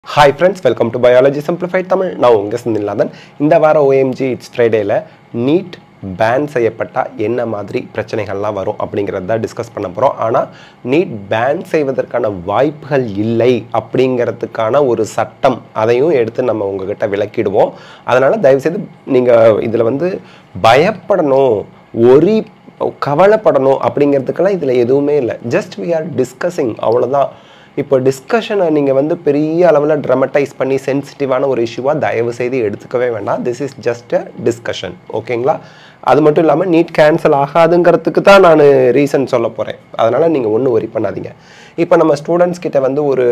hi friends welcome to biology simplified Tamil நான் உங்கள் சிந்தில்லாதன் இந்த வாரம் ஓஎம்ஜி இட்ஸ் ஃப்ரைடேயில் நீட் பேன் செய்யப்பட்டால் என்ன மாதிரி பிரச்சனைகள்லாம் வரும் அப்படிங்கிறத தான் டிஸ்கஸ் பண்ண போகிறோம் ஆனால் நீட் பேன் செய்வதற்கான வாய்ப்புகள் இல்லை அப்படிங்கிறதுக்கான ஒரு சட்டம் அதையும் எடுத்து நம்ம உங்ககிட்ட விளக்கிடுவோம் அதனால் தயவுசெய்து நீங்கள் இதில் வந்து பயப்படணும் ஒரி கவலைப்படணும் அப்படிங்கிறதுக்கெல்லாம் இதில் எதுவுமே இல்லை ஜஸ்ட் வி ஆர் டிஸ்கஸிங் அவ்வளோதான் இப்போ டிஸ்கஷனை நீங்கள் வந்து பெரிய அளவில் ட்ரமட்டைஸ் பண்ணி சென்சிட்டிவான ஒரு இஷ்யூவாக தயவு செய்து எடுத்துக்கவே வேண்டாம் this is just a discussion ஓகேங்களா அது மட்டும் இல்லாமல் நீட் கேன்சல் ஆகாதுங்கிறதுக்கு தான் நான் ரீசன் சொல்ல போகிறேன் அதனால் நீங்கள் ஒன்றும் ஒரி பண்ணாதீங்க இப்போ நம்ம ஸ்டூடெண்ட்ஸ் கிட்ட வந்து ஒரு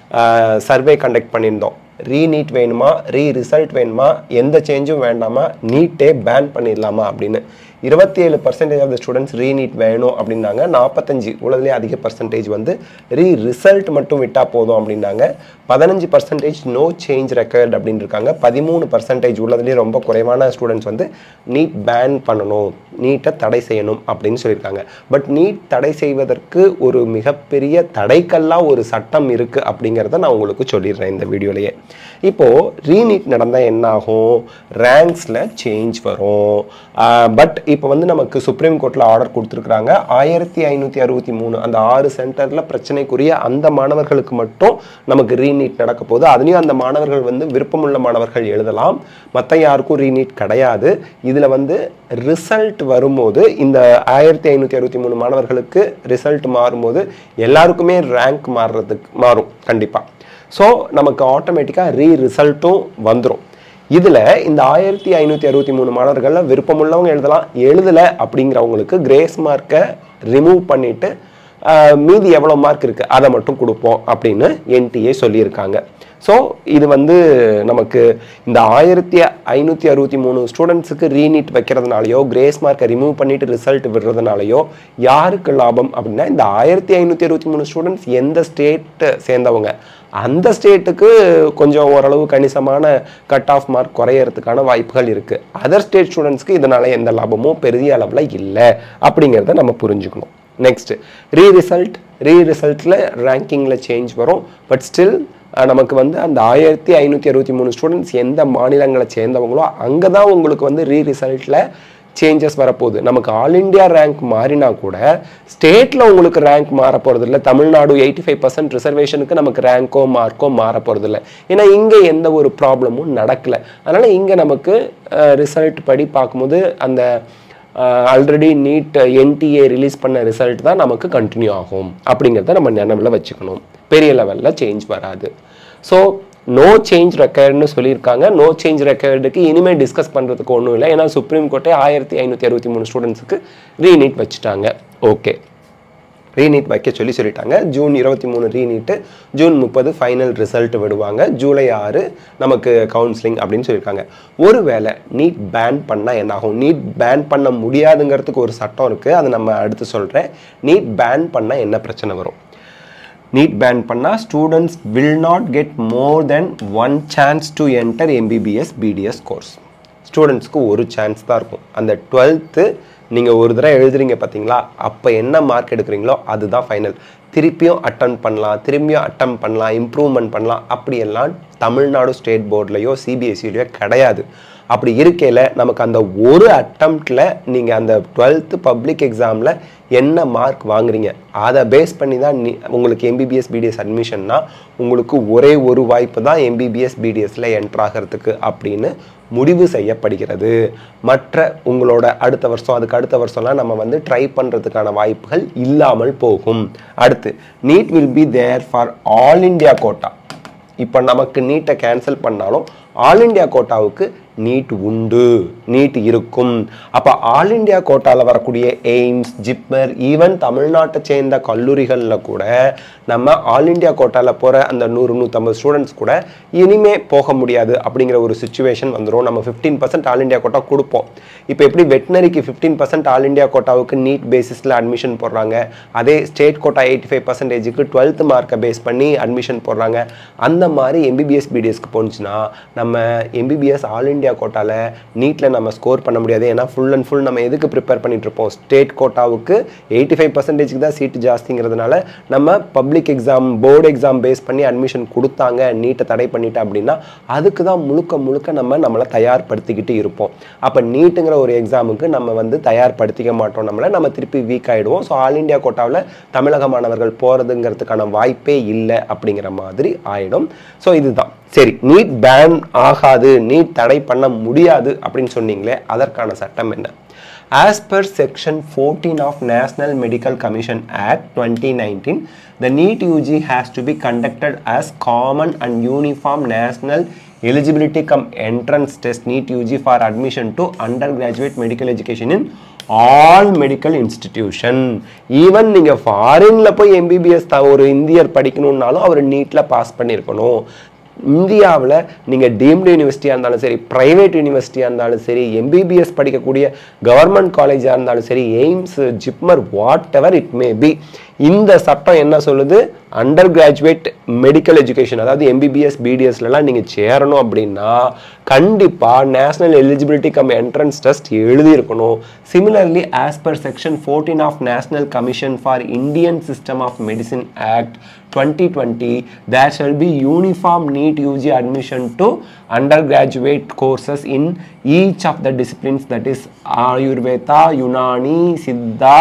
சர்வே கண்டக்ட் பண்ணியிருந்தோம் ரீ நீட் வேணுமா ரீ ரிசல்ட் வேணுமா எந்த சேஞ்சும் வேண்டாமா நீட்டே பேன் பண்ணிடலாமா அப்படின்னு இருபத்தி ஏழு percentage of the students re NEET வேணும் அப்படின்னாங்க நாற்பத்தஞ்சு உலகத்துலேயே அதிக பர்சன்டேஜ் வந்து ரீ ரிசல்ட் மட்டும் விட்டால் போதும் அப்படின்னாங்க பதினஞ்சு பர்சன்டேஜ் நோ சேஞ்ச் ரெக்கார்ட் அப்படின்னு இருக்காங்க பதிமூணு பர்சன்டேஜ் உள்ளதுலேயே ரொம்ப குறைவான ஸ்டூடெண்ட்ஸ் வந்து நீட் பேன் பண்ணணும் நீட்டை தடை செய்யணும் அப்படின்னு சொல்லியிருக்காங்க பட் நீட் தடை செய்வதற்கு ஒரு மிகப்பெரிய தடைக்கல்லாக ஒரு சட்டம் இருக்குது அப்படிங்கிறத நான் உங்களுக்கு சொல்லிடுறேன் இந்த வீடியோலேயே இப்போது ரீநீட் நடந்தால் என்ன ஆகும் ரேங்க்ஸில் சேஞ்ச் வரும் பட் இப்போ வந்து நமக்கு சுப்ரீம் கோர்ட்டில் ஆர்டர் கொடுத்துருக்குறாங்க ஆயிரத்தி ஐநூற்றி அறுபத்தி மூணு அந்த ஆறு சென்டரில் பிரச்சனைக்குரிய அந்த மாணவர்களுக்கு மட்டும் நமக்கு ரீநீட் நடக்க போகுது அதுலேயும் அந்த மாணவர்கள் வந்து விருப்பமுள்ள மாணவர்கள் எழுதலாம் மற்ற யாருக்கும் ரீநீட் கிடையாது இதில் வந்து ரிசல்ட் வரும்போது இந்த ஆயிரத்தி ஐநூற்றி அறுபத்தி மூணு மாணவர்களுக்கு ரிசல்ட் மாறும்போது எல்லாருக்குமே ரேங்க் மாறுறதுக்கு மாறும் கண்டிப்பாக ஸோ நமக்கு ஆட்டோமேட்டிக்காக ரீ ரிசல்ட்டும் வந்துடும் இதில் இந்த ஆயிரத்தி ஐநூற்றி அறுபத்தி மூணு மாணவர்களில் விருப்பமுள்ளவங்க எழுதலாம் எழுதலை அப்படிங்கிறவங்களுக்கு கிரேஸ் மார்க்கை ரிமூவ் பண்ணிவிட்டு மீதி எவ்வளோ மார்க் இருக்குது அதை மட்டும் கொடுப்போம் அப்படின்னு என்டிஏ சொல்லியிருக்காங்க ஸோ இது வந்து நமக்கு இந்த ஆயிரத்தி ஐநூற்றி அறுபத்தி மூணு ஸ்டூடெண்ட்ஸுக்கு ரீநீட் வைக்கிறதுனாலையோ கிரேஸ் மார்க்கை ரிமூவ் பண்ணிட்டு ரிசல்ட் விடுறதுனாலையோ யாருக்கு லாபம் அப்படின்னா இந்த ஆயிரத்தி ஐநூற்றி அறுபத்தி மூணு ஸ்டூடெண்ட்ஸ் எந்த ஸ்டேட்டை சேர்ந்தவங்க அந்த ஸ்டேட்டுக்கு கொஞ்சம் ஓரளவு கணிசமான கட் ஆஃப் மார்க் குறையறதுக்கான வாய்ப்புகள் இருக்குது அதர் ஸ்டேட் ஸ்டூடெண்ட்ஸ்க்கு இதனால் எந்த லாபமும் பெரிய அளவில் இல்லை அப்படிங்கிறத நம்ம புரிஞ்சுக்கணும் நெக்ஸ்ட் ரீ ரிசல்ட் ரீ ரிசல்ட்டில் ரேங்கிங்கில் சேஞ்ச் வரும் பட் ஸ்டில் நமக்கு வந்து அந்த ஆயிரத்தி ஐநூற்றி அறுபத்தி மூணு ஸ்டூடெண்ட்ஸ் எந்த மாநிலங்களை சேர்ந்தவங்களோ அங்கே தான் உங்களுக்கு வந்து ரீ ரிசல்ட்டில் சேஞ்சஸ் வரப்போகுது நமக்கு ஆல் இண்டியா ரேங்க் மாறினா கூட ஸ்டேட்டில் உங்களுக்கு ரேங்க் மாற போகிறது இல்லை தமிழ்நாடு எயிட்டி ஃபைவ் பர்சன்ட் ரிசர்வேஷனுக்கு நமக்கு ரேங்கோ மார்க்கோ மாற போகிறது இல்லை ஏன்னா இங்கே எந்த ஒரு ப்ராப்ளமும் நடக்கலை அதனால் இங்கே நமக்கு ரிசல்ட் படி பார்க்கும்போது அந்த ஆல்ரெடி நீட் என்டிஏ ரிலீஸ் பண்ண ரிசல்ட் தான் நமக்கு கண்டினியூ ஆகும் அப்படிங்கிறத நம்ம நினைவில் வச்சுக்கணும் பெரிய லெவலில் சேஞ்ச் வராது ஸோ நோ சேஞ்ச் ரெக்கார்டுன்னு சொல்லியிருக்காங்க நோ சேஞ்ச் ரெக்கார்டுக்கு இனிமேல் டிஸ்கஸ் பண்ணுறதுக்கு ஒன்றும் இல்லை ஏன்னா சுப்ரீம் கோர்ட்டே ஆயிரத்தி ஐநூற்றி அறுபத்தி மூணு ஸ்டூடெண்ட்ஸுக்கு ரீநீட் வச்சுட்டாங்க ஓகே ரீநீட் வைக்க சொல்லி சொல்லிட்டாங்க ஜூன் இருபத்தி மூணு ரீநீட்டு ஜூன் முப்பது ஃபைனல் ரிசல்ட் விடுவாங்க ஜூலை ஆறு நமக்கு கவுன்சிலிங் அப்படின்னு சொல்லியிருக்காங்க ஒருவேளை நீட் பேன் பண்ணால் என்ன ஆகும் நீட் பேன் பண்ண முடியாதுங்கிறதுக்கு ஒரு சட்டம் இருக்குது அதை நம்ம அடுத்து சொல்கிறேன் நீட் பேன் பண்ணால் என்ன பிரச்சனை வரும் நீட் பேன் பண்ணால் students will not get more then one chance to enter MBBS BDS course ஸ்டூடெண்ட்ஸ்க்கு ஒரு சான்ஸ் தான் இருக்கும் அந்த டுவெல்த்து நீங்கள் ஒரு தடவை எழுதுறீங்க பார்த்தீங்களா அப்போ என்ன மார்க் எடுக்கிறீங்களோ அதுதான் ஃபைனல் திருப்பியும் அட்டன் பண்ணலாம் திரும்பியும் அட்டம் பண்ணலாம் இம்ப்ரூவ்மெண்ட் பண்ணலாம் அப்படியெல்லாம் தமிழ்நாடு ஸ்டேட் போர்ட்லேயோ சிபிஎஸ்சிலையோ கிடையாது அப்படி இருக்கையில் நமக்கு அந்த ஒரு அட்டம்ப்டில் நீங்கள் அந்த டுவெல்த்து பப்ளிக் எக்ஸாமில் என்ன மார்க் வாங்குறீங்க அதை பேஸ் பண்ணி தான் நீ உங்களுக்கு எம்பிபிஎஸ் பிடிஎஸ் அட்மிஷன்னா உங்களுக்கு ஒரே ஒரு வாய்ப்பு தான் எம்பிபிஎஸ் பிடிஎஸில் என்ட்ரு ஆகிறதுக்கு அப்படின்னு முடிவு செய்யப்படுகிறது மற்ற உங்களோட அடுத்த வருஷம் அதுக்கு அடுத்த வருஷம்லாம் நம்ம வந்து ட்ரை பண்ணுறதுக்கான வாய்ப்புகள் இல்லாமல் போகும் அடுத்து NEET will be there for all India quota இப்போ நமக்கு நீட்டை கேன்சல் பண்ணாலும் ஆல் இண்டியா கோட்டாவுக்கு நீட் உண்டு நீட் இருக்கும் அப்போ ஆல் இண்டியா கோட்டாவில் வரக்கூடிய எய்ம்ஸ் ஜிப்மர் ஈவன் தமிழ்நாட்டை சேர்ந்த கல்லூரிகளில் கூட நம்ம ஆல் இண்டியா கோட்டாவில் போகிற அந்த நூறு நூற்றம்பது ஸ்டூடெண்ட்ஸ் கூட இனிமே போக முடியாது அப்படிங்கிற ஒரு சுச்சுவேஷன் வந்துடும் நம்ம fifteen percent all India quota கொடுப்போம் இப்போ எப்படி வெட்டினரிக்கு ஃபிஃப்டீன் பர்சன்ட் ஆல் இண்டியா கோட்டாவுக்கு நீட் பேசிஸில் அட்மிஷன் போடுறாங்க அதே ஸ்டேட் கோட்டா எயிட்டி ஃபைவ் பர்சன்டேஜுக்கு டுவெல்த் மார்க்கை பேஸ் பண்ணி அட்மிஷன் போடுறாங்க அந்த மாதிரி எம்பிபிஎஸ் பிடிஎஸ்க்கு போணுச்சுன்னா நம்ம எம்பிபிஎஸ் ஆல் இண்டியா இந்தியா கோட்டாவில் நீட்டில் நம்ம ஸ்கோர் பண்ண முடியாது ஏன்னா ஃபுல் அண்ட் ஃபுல் நம்ம எதுக்கு ப்ரிப்பேர் பண்ணிட்டு இருப்போம் ஸ்டேட் கோட்டாவுக்கு எயிட்டி ஃபைவ் பர்சன்டேஜ்க்கு தான் சீட்டு ஜாஸ்திங்கிறதுனால நம்ம public exam board exam base பண்ணி அட்மிஷன் கொடுத்தாங்க நீட்டை தடை பண்ணிட்டு அப்படின்னா அதுக்கு தான் முழுக்க முழுக்க நம்ம நம்மளை தயார்படுத்திக்கிட்டு இருப்போம் அப்போ நீட்டுங்கிற ஒரு எக்ஸாமுக்கு நம்ம வந்து தயார்படுத்திக்க மாட்டோம் நம்மளை நம்ம திருப்பி வீக் ஆகிடுவோம் ஸோ ஆல் இந்தியா கோட்டாவில் தமிழக மாணவர்கள் போகிறதுங்கிறதுக்கான வாய்ப்பே இல்லை அப்படிங்கிற மாதிரி ஆயிடும் ஸோ இதுதான் சரி நீட் பேன் ஆகாது நீட் தடை பண்ண முடியாது அப்படின்னு சொன்னீங்களே அதற்கான சட்டம் என்ன As per Section 14 of National Medical Commission Act 2019, the NEET UG has to be conducted as common and uniform national eligibility cum entrance test NEET UG for admission to undergraduate medical education in all medical institution even நீங்கள் ஃபாரினில் போய் MBBS ஒரு இந்தியர் படிக்கணுன்னாலும் அவர் நீட்டில் pass பண்ணியிருக்கணும் இந்தியாவில் நீங்கள் deemed யூனிவர்சிட்டியாக இருந்தாலும் சரி ப்ரைவேட் யூனிவர்சிட்டியாக இருந்தாலும் சரி எம்பிபிஎஸ் படிக்கக்கூடிய கவர்மெண்ட் காலேஜாக இருந்தாலும் சரி AIIMS JIPMER whatever it may be இந்த சட்டம் என்ன சொல்லுது அண்டர் கிராஜுவேட் மெடிக்கல் எஜுகேஷன் அதாவது எம்பிபிஎஸ் பிடிஎஸ்லலாம் நீங்கள் சேரணும் அப்படின்னா கண்டிப்பாக national eligibility cum entrance test எழுதியிருக்கணும் similarly as per section fourteen of national commission for Indian system of medicine act 2020 there shall be uniform NEET UG admission to undergraduate courses in each of the disciplines that is Ayurveda, Unani, Siddha,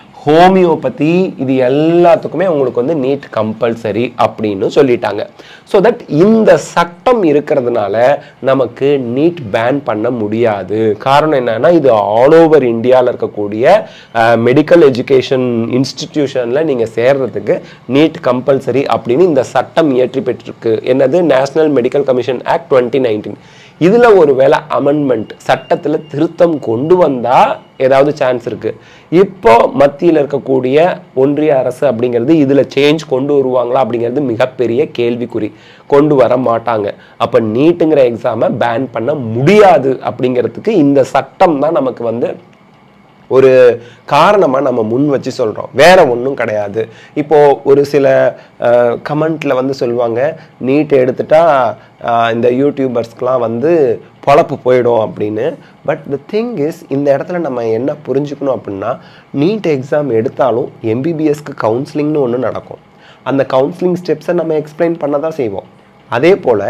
homeopathy இது எல்லாத்துக்குமே உங்களுக்கு வந்து NEET compulsory அப்படின்னு சொல்லிட்டாங்க so that இந்த சட்டம் இருக்கிறதுனால நமக்கு நீட் பேன் பண்ண முடியாது காரணம் என்னன்னா இது ஆல் ஓவர் இந்தியாவில் இருக்கக்கூடிய மெடிக்கல் எஜுகேஷன் இன்ஸ்டிடியூஷனில் நீங்கள் சேர்றதுக்கு நீட் கம்பல்சரி அப்படின்னு இந்த சட்டம் இயற்றி பெற்றிருக்கு என்னது national medical commission act twenty nineteen இதில் ஒரு வேளை அமெண்ட்மெண்ட் சட்டத்தில் திருத்தம் கொண்டு வந்தால் ஏதாவது சான்ஸ் இருக்குது இப்போ மத்தியில் இருக்கக்கூடிய ஒன்றிய அரசு அப்படிங்கிறது இதில் சேஞ்ச் கொண்டு வருவாங்களா அப்படிங்கிறது மிகப்பெரிய கேள்விக்குறி கொண்டு வர மாட்டாங்க அப்போ நீட்டுங்கிற எக்ஸாமை பேன் பண்ண முடியாது அப்படிங்கிறதுக்கு இந்த சட்டம் தான் நமக்கு வந்து ஒரு காரணமாக நம்ம முன் வச்சு சொல்கிறோம் வேற ஒன்றும் கிடையாது இப்போது ஒரு சில கமெண்ட்டில் வந்து சொல்லுவாங்க நீட் எடுத்துட்டா அஹ், இந்த யூடியூபர்ஸ்க்கெலாம் வந்து பொழப்பு போயிடும் அப்படின்னு பட் த திங் இஸ் இந்த இடத்துல நம்ம என்ன புரிஞ்சுக்கணும் அப்படின்னா நீட் எக்ஸாம் எடுத்தாலும் எம்பிபிஎஸ்க்கு கவுன்சிலிங்னு ஒன்று நடக்கும் அந்த கவுன்சிலிங் ஸ்டெப்ஸை நம்ம எக்ஸ்பிளைன் பண்ண தான் செய்வோம் அதே போல்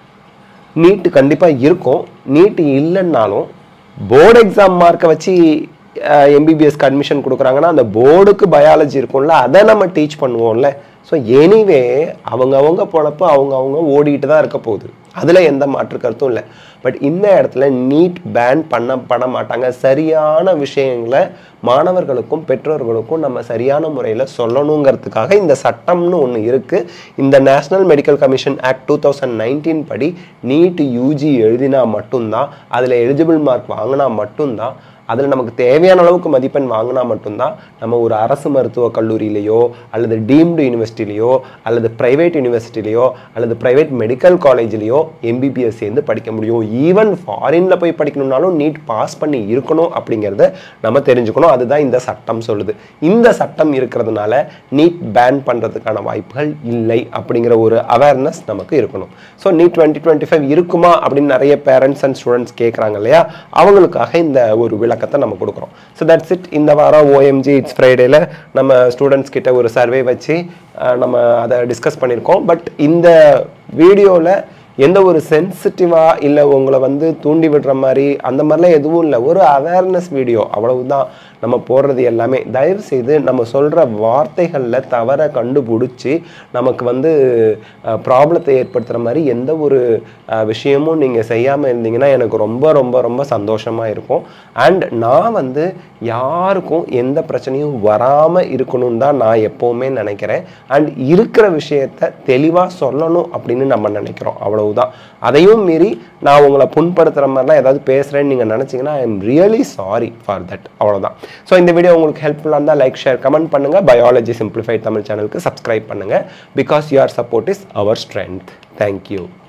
நீட்டு கண்டிப்பாக இருக்கும் நீட்டு இல்லைன்னாலும் போர்டு எக்ஸாம் மார்க்கை வச்சு எம்பிபிஎஸ்க்கு அட்மிஷன் கொடுக்குறாங்கன்னா அந்த போர்டுக்கு பயாலஜி இருக்கும்ல அதை நம்ம டீச் பண்ணுவோம்ல ஸோ எனிவே அவங்க அவங்க பொழப்பு அவங்க அவங்க ஓடிட்டு தான் இருக்க போகுது அதில் எந்த மாற்று கருத்தும் இல்லை பட் இந்த இடத்துல நீட் பேன் பண்ணப்பட மாட்டாங்க சரியான விஷயங்களை மாணவர்களுக்கும் பெற்றோர்களுக்கும் நம்ம சரியான முறையில் சொல்லணுங்கிறதுக்காக இந்த சட்டம்னு ஒன்று இருக்குது இந்த national medical commission act two thousand nineteen படி நீட் யூஜி எழுதினா மட்டும்தான் அதில் எலிஜிபிள் மார்க் வாங்கினா மட்டும்தான் அதில் நமக்கு தேவையான அளவுக்கு மதிப்பெண் வாங்கினா மட்டும்தான் நம்ம ஒரு அரசு மருத்துவக் கல்லூரியிலையோ அல்லது டீம்டு யூனிவர்சிட்டிலையோ அல்லது ப்ரைவேட் யூனிவர்சிட்டிலையோ அல்லது ப்ரைவேட் மெடிக்கல் காலேஜ்லேயோ எம்பிபிஎஸ் சேர்ந்து படிக்க முடியும் ஈவன் ஃபாரினில் போய் படிக்கணும்னாலும் நீட் பாஸ் பண்ணி இருக்கணும் அப்படிங்கிறத நம்ம தெரிஞ்சுக்கணும் அதுதான் இந்த சட்டம் சொல்லுது இந்த சட்டம் இருக்கிறதுனால நீட் பேன் பண்ணுறதுக்கான வாய்ப்புகள் இல்லை அப்படிங்கிற ஒரு அவேர்னஸ் நமக்கு இருக்கணும் so NEET twenty twenty five இருக்குமா அப்படின்னு நிறைய பேரண்ட்ஸ் அண்ட் ஸ்டூடெண்ட்ஸ் கேட்குறாங்க இல்லையா அவங்களுக்காக இந்த ஒரு விளக்கத்தை நம்ம கொடுக்குறோம் ஸோ தட்ஸ் இட் இந்த வாரம் ஓஎம்ஜி இட்ஸ் ஃப்ரைடேல நம்ம ஸ்டூடெண்ட்ஸ் கிட்ட ஒரு சர்வே வச்சு அஹ், நம்ம அதை டிஸ்கஸ் பண்ணியிருக்கோம் பட் இந்த வீடியோவில் எந்த ஒரு சென்சிட்டிவாக இல்லை உங்களை வந்து தூண்டி விடுற மாதிரி அந்த மாதிரிலாம் எதுவும் இல்லை ஒரு அவேர்னஸ் வீடியோ அவ்வளவுதான் நம்ம போடுறது எல்லாமே தயவு செய்து நம்ம சொல்கிற வார்த்தைகளில் தவற கண்டுபிடிச்சி நமக்கு வந்து ப்ராப்ளத்தை ஏற்படுத்துகிற மாதிரி எந்த ஒரு அஹ், விஷயமும் நீங்கள் செய்யாமல் இருந்தீங்கன்னா எனக்கு ரொம்ப ரொம்ப ரொம்ப சந்தோஷமாக இருக்கும் அண்ட் நான் வந்து யாருக்கும் எந்த பிரச்சனையும் வராமல் இருக்கணும்னு தான் நான் எப்போவுமே நினைக்கிறேன் அண்ட் இருக்கிற விஷயத்த தெளிவாக சொல்லணும் அப்படின்னு நம்ம நினைக்கிறோம் அவ்வளவுதான் அதையும் மீறி நான் உங்களை புண்படுத்துகிற மாதிரிலாம் ஏதாவது பேசுகிறேன்னு நீங்கள் நினச்சிங்கன்னா I am really sorry for that அவ்வளோதான் ஸோ இந்த வீடியோ உங்களுக்கு ஹெல்ப்ஃபுல்லாக இருந்தால் லைக் ஷேர் கமெண்ட் பண்ணுங்கள் பயாலஜி சிம்பிளிஃபைட் தமிழ் சேனலுக்கு சப்ஸ்கிரைப் பண்ணுங்கள் because your support is our strength thank you